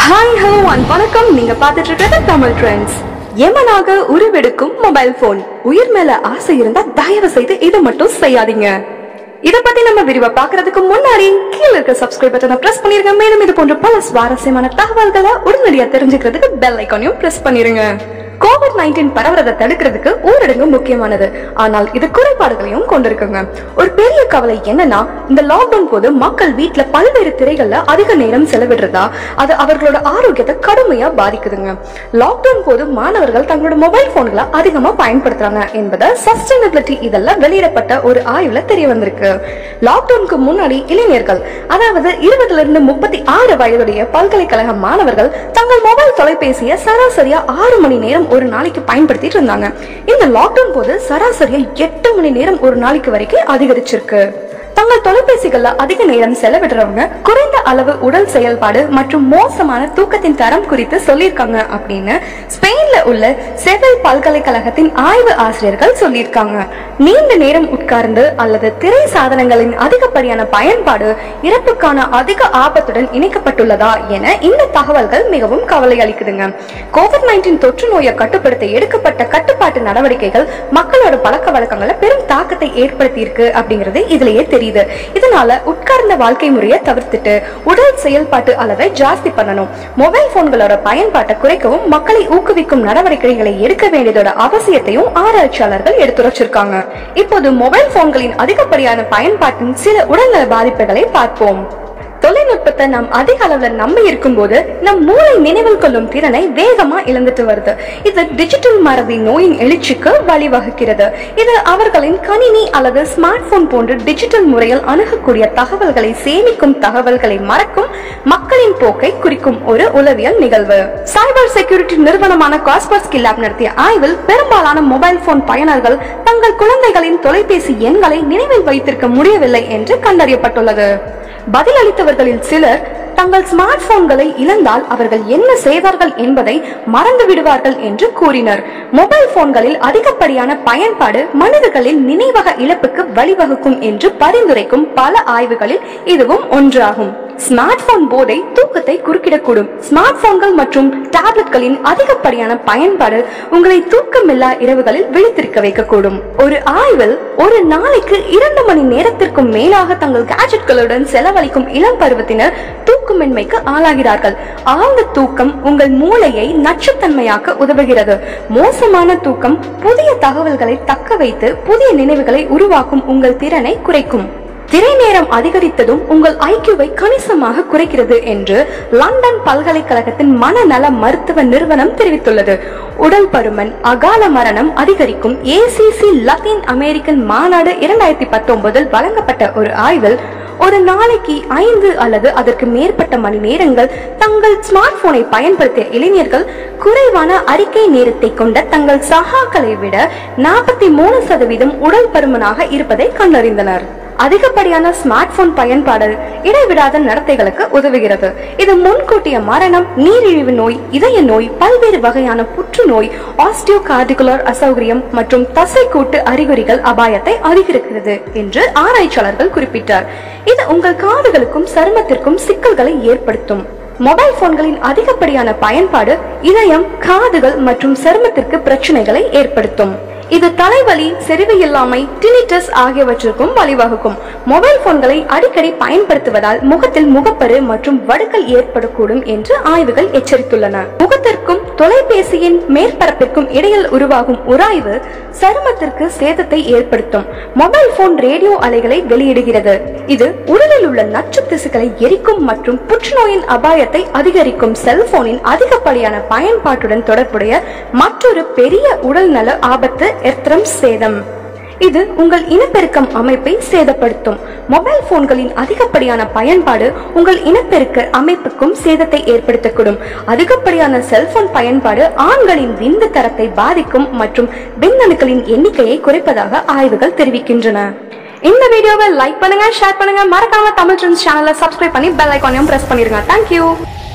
hi hello and வணக்கம் நீங்க பார்த்துட்டு இருக்கிறது தமிழ் ட்ரெண்ட்ஸ் எமனாக உருவெடுக்கும் மொபைல் போன் உயிர் மேல ஆசை இருந்தா தயவு செய்து இதை மட்டும் செய்யாதீங்க இத பத்தி நம்ம விரிவா பாக்குறதுக்கு முன்னாடி கீழ இருக்க சப்ஸ்கிரைப் பட்டனை பிரஸ் பண்ணிருங்க மேலும் இது போன்ற பல சுவாரஸ்யமான தகவல்களை உடனடியா தெரிஞ்சுக்கிறதுக்கு பெல் ஐக்கானையும் பிரஸ் பண்ணிருங்க கோவிட் நைன்டீன் பரவுறதை தடுக்கிறதுக்கு ஊரடங்கு முக்கியமானது ஆனால் இது குறைபாடுகளையும் கொண்டிருக்குங்க ஒரு பெரிய கவலை என்னன்னா இந்த லாக்டவுன் போது மக்கள் வீட்ல பல்வேறு திரைகள்ல அதிக நேரம் செலவிடுறதா அது அவர்களோட ஆரோக்கியத்தை கடுமையா பாதிக்குதுங்க லாக்டவுன் போது மாணவர்கள் தங்களோட மொபைல் போன்களை அதிகமா பயன்படுத்துறாங்க என்பதை சஸ்டைனபிலிட்டி இதெல்லாம் வெளியிடப்பட்ட ஒரு ஆய்வுல தெரிய வந்திருக்கு லாக்டவுனுக்கு முன்னாடி இளைஞர்கள் அதாவது இருபதுல இருந்து முப்பத்தி ஆறு வயதுடைய பல்கலைக்கழக மாணவர்கள் தங்கள் மொபைல் தொலைபேசியை சராசரியா ஆறு மணி நேரம் ஒரு நாளைக்கு பயன்படுத்திட்டு இருந்தாங்க இந்த லாக்டவுன் போது சராசரியா எட்டு மணி நேரம் ஒரு நாளைக்கு வரைக்கும் அதிகரிச்சிருக்கு தங்கள் தொலைபேசிகள்ல அதிக நேரம் செலவிடுறவங்க குறைந்த அளவு உடல் செயல்பாடு மற்றும் மோசமான தூக்கத்தின் தரம் குறித்து சொல்லியிருக்காங்க அப்படின்னு ஸ்பெயின்ல உள்ள செவல் பல்கலைக்கழகத்தின் ஆய்வு ஆசிரியர்கள் சொல்லியிருக்காங்க நீண்ட நேரம் உட்கார்ந்து அல்லது திரை சாதனங்களின் அதிகப்படியான பயன்பாடு இறப்புக்கான அதிக ஆபத்துடன் இணைக்கப்பட்டுள்ளதா என இந்த தகவல்கள் மிகவும் கவலை அளிக்குதுங்க கோவிட் நைன்டீன் தொற்று நோயை கட்டுப்படுத்த எடுக்கப்பட்ட கட்டுப்பாட்டு நடவடிக்கைகள் மக்களோட பழக்க வழக்கங்களை பெரும் தாக்கத்தை ஏற்படுத்தி இருக்கு அப்படிங்கிறது இதுலயே தெரியுது இதனால உட்கார்ந்த வாழ்க்கை முறையை தவிர்த்துட்டு உடல் செயல்பாட்டு அளவை ஜாஸ்தி பண்ணணும் மொபைல் போன்களோட பயன்பாட்டை குறைக்கவும் மக்களை ஊக்குவிக்கும் நடவடிக்கைகளை எடுக்க வேண்டியதோட அவசியத்தையும் ஆராய்ச்சியாளர்கள் எடுத்துரைச்சிருக்காங்க இப்போது மொபைல் போன்களின் அதிகப்படியான பயன்பாட்டின் சில உடல்நல பாதிப்புகளை பார்ப்போம் தொழில்நுட்பத்தை நாம் அதிக அளவுல நம்பி இருக்கும்போது நம் மூளை நினைவில் கொள்ளும் திறனை வேகமா இழந்துட்டு வருது இது டிஜிட்டல் மறதி நோயின் எழுச்சிக்கு வழிவகுக்கிறது இது அவர்களின் கணினி அல்லது ஸ்மார்ட் போன் போன்ற டிஜிட்டல் முறையில் அணுகக்கூடிய தகவல்களை சேமிக்கும் தகவல்களை மறக்கும் மக்களின் போக்கை குறிக்கும் ஒரு உளவியல் நிகழ்வு சைபர் செக்யூரிட்டி நிறுவனமான காஸ்பர் ஸ்கில் லேப் நடத்திய ஆய்வில் பெரும்பாலான மொபைல் போன் பயனர்கள் தங்கள் குழந்தைகளின் தொலைபேசி எண்களை நினைவில் வைத்திருக்க முடியவில்லை என்று கண்டறியப்பட்டுள்ளது பதிலளித்தவர்களில் சிலர் தங்கள் ஸ்மார்ட் போன்களை இழந்தால் அவர்கள் என்ன செய்வார்கள் என்பதை மறந்து விடுவார்கள் என்று கூறினர் மொபைல் போன்களில் அதிகப்படியான பயன்பாடு மனிதர்களின் நினைவக இழப்புக்கு வழிவகுக்கும் என்று பரிந்துரைக்கும் பல ஆய்வுகளில் இதுவும் ஒன்றாகும் ஸ்மார்ட் போன் போதை தூக்கத்தை குறுக்கிடக்கூடும் ஸ்மார்ட் போன்கள் மற்றும் டேப்லெட்களின் அதிகப்படியான பயன்பாடு உங்களை தூக்கமில்லா இரவுகளில் விழித்திருக்க வைக்கக்கூடும் ஒரு ஆய்வில் ஒரு நாளைக்கு இரண்டு மணி நேரத்திற்கும் மேலாக தங்கள் கேஜெட்களுடன் செலவழிக்கும் இளம் பருவத்தினர் தூக்கமின்மைக்கு ஆளாகிறார்கள் ஆழ்ந்த தூக்கம் உங்கள் மூளையை நச்சுத்தன்மையாக்க உதவுகிறது மோசமான தூக்கம் புதிய தகவல்களை தக்க வைத்து புதிய நினைவுகளை உருவாக்கும் உங்கள் திறனை குறைக்கும் திரை நேரம் அதிகரித்ததும் உங்கள் ஐக்கியூவை கணிசமாக குறைக்கிறது என்று லண்டன் பல்கலைக்கழகத்தின் மனநல மருத்துவ நிறுவனம் தெரிவித்துள்ளது உடல் பருமன் அகால மரணம் அதிகரிக்கும் ஏசிசி லத்தீன் அமெரிக்கன் மாநாடு இரண்டாயிரத்தி பத்தொன்பதில் வழங்கப்பட்ட ஒரு ஆய்வில் ஒரு நாளைக்கு ஐந்து அல்லது அதற்கு மேற்பட்ட மணி நேரங்கள் தங்கள் ஸ்மார்ட் போனை பயன்படுத்திய இளைஞர்கள் குறைவான அறிக்கை நேரத்தை கொண்ட தங்கள் சகாக்களை விட நாற்பத்தி மூணு சதவீதம் உடல் பருமனாக இருப்பதை கண்டறிந்தனர் அதிகப்படியான ஸ்மார்ட் போன் பயன்பாடு இடைவிடாத நடத்தைகளுக்கு உதவுகிறது இது முன்கூட்டிய மரணம் நீரிழிவு நோய் இதய நோய் பல்வேறு வகையான புற்றுநோய் ஆஸ்டியோகார்டிகுலர் அசௌகரியம் மற்றும் தசைக்கூட்டு அறிகுறிகள் அபாயத்தை அதிகரிக்கிறது என்று ஆராய்ச்சியாளர்கள் குறிப்பிட்டார் இது உங்கள் காதுகளுக்கும் சருமத்திற்கும் சிக்கல்களை ஏற்படுத்தும் மொபைல் போன்களின் அதிகப்படியான பயன்பாடு இதயம் காதுகள் மற்றும் சருமத்திற்கு பிரச்சனைகளை ஏற்படுத்தும் இது தலைவலி செறிவு இல்லாமை டினிட்டஸ் ஆகியவற்றிற்கும் வழிவகுக்கும் மொபைல் போன்களை அடிக்கடி பயன்படுத்துவதால் முகத்தில் முகப்பரு மற்றும் வடுக்கல் ஏற்படக்கூடும் என்று ஆய்வுகள் எச்சரித்துள்ளன முகத்திற்கும் தொலைபேசியின் மேற்பரப்பிற்கும் இடையில் உருவாகும் உராய்வு சருமத்திற்கு சேதத்தை ஏற்படுத்தும் மொபைல் போன் ரேடியோ அலைகளை வெளியிடுகிறது இது உடலில் உள்ள நச்சு திசுக்களை எரிக்கும் மற்றும் புற்றுநோயின் அபாயத்தை அதிகரிக்கும் செல்போனின் அதிகப்படியான பயன்பாட்டுடன் தொடர்புடைய மற்றொரு பெரிய உடல்நல ஆபத்து எர்த்ரம் சேதம் இது உங்கள் இனப்பெருக்கம் அமைப்பை சேதப்படுத்தும் மொபைல் போன்களின் அதிகப்படியான பயன்பாடு உங்கள் இனப்பெருக்க அமைப்புக்கும் சேதத்தை ஏற்படுத்தக்கூடும் அதிகப்படியான செல்போன் பயன்பாடு ஆண்களின் விந்து தரத்தை பாதிக்கும் மற்றும் விந்தணுக்களின் எண்ணிக்கையை குறைப்பதாக ஆய்வுகள் தெரிவிக்கின்றன இந்த வீடியோவை லைக் பண்ணுங்க ஷேர் பண்ணுங்க மறக்காம தமிழ் ட்ரெண்ட்ஸ் சேனலை சப்ஸ்கிரைப் பண்ணி பெல் ஐக்கானையும் பிரஸ் பண்ணிருங்க தேங்க்யூ